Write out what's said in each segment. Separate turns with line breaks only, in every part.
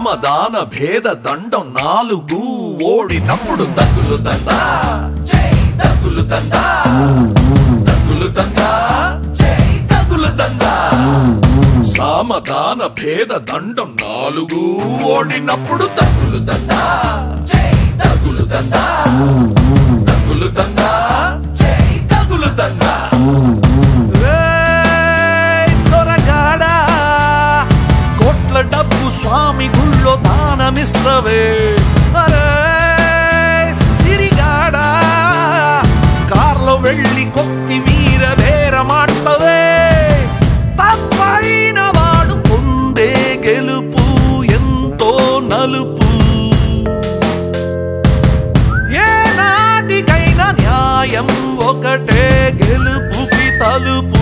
సామదాన భేద దండం నాలుగు ఓడినప్పుడు తగులు దందా జై తగులు దందా తగులు దందా జై తగులు దందా సామదాన భేద దండం నాలుగు ఓడినప్పుడు తగులు దందా జై తగులు దందా తగులు దందా జై తగులు దందా
రేయ్ దొరగాడా కోట్ల డబ్బు స్వామి గుళ్ళో దానమిస్తవే అరే సిరిగాడా కార్లో వెళ్ళి కొత్తి వీర వేర మాటవే తప్పైన వాడు పొందే గెలుపు ఎంతో నలుపు ఏ నాటికైనా న్యాయం ఒకటే గెలుపుకి తలుపు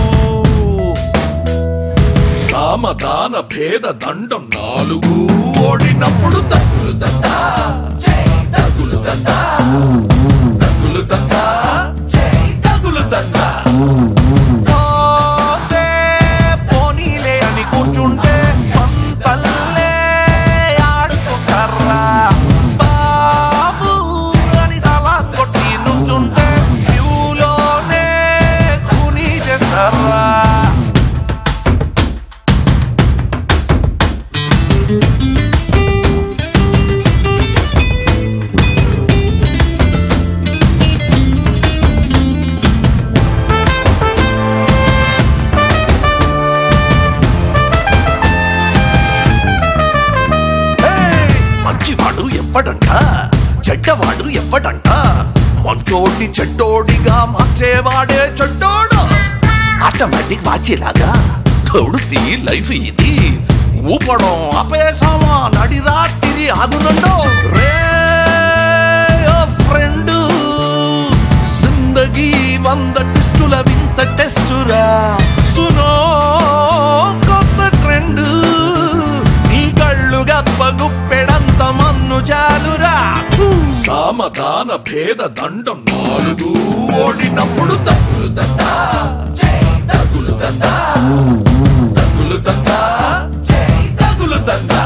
సామదాన భేద దండం నాలుగు ఓడినప్పుడు తగులు దందా జై తగులు దందా తగులు దందా జై తగులు దందా
పోతే పోనీలే అని కూర్చుంటే పంతల్లే ఆడుకుంటారా బాబు అని తల కొట్టి నుంచుంటే క్యూలోనే కూనీ చేస్తారా ఏయ్! మంచివాడు ఎవ్వడంట చెడ్డవాడు ఎవ్వడంట మంచోడిని చెడ్డోడిగా మార్చేవాడే చెడ్డోడు ఆటోమేటిక్ వాచేలాగా తోడుది లైఫ్ ఇది ఊపడం ఆపేసామా నడి రాత్రి ఆగునండో రే ఫ్రెండ్ జిందగీ వంద టెస్టుల వింత టెస్టురా సునో కొత్త ట్రెండ్ నీ కళ్ళు గప్ప గుప్పెడంత మన్ను చాలురా
సామదాన భేద దండం నాలుగు ఓడినప్పుడు తగులు దందా జై తగులు దందా తగులు దందా జై తగులు దందా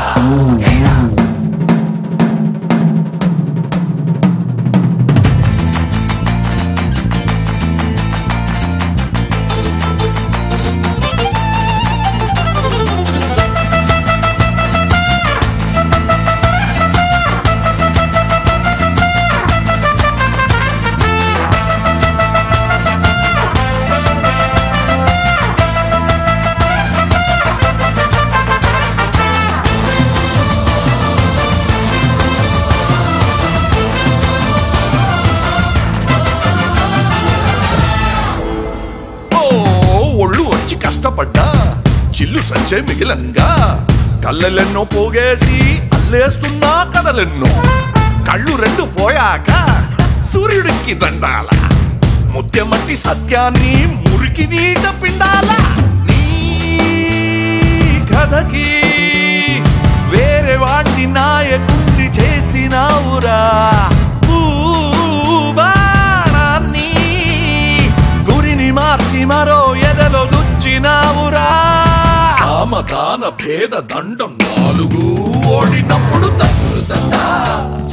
ఓ ఒళ్ళు వచ్చి కష్టపడ్డా చిల్లు సంచే మిగిలంగా కళ్ళెన్నో పోగేసి అల్లేస్తున్నా కథలెన్నో కళ్ళు రెండు పోయాక సూర్యుడికి దండాల ముత్యమట్టి సత్యాన్ని మురికి నీట పిండాల నీ కథకి వేరే వాడిని నాయకుడిని చేసినావురా భూబాణాన్ని గురిని మార్చి మరో ఎదలో గుచ్చినావురా
సామదాన భేద దండం నాలుగు ఓడినప్పుడు తగులు దందా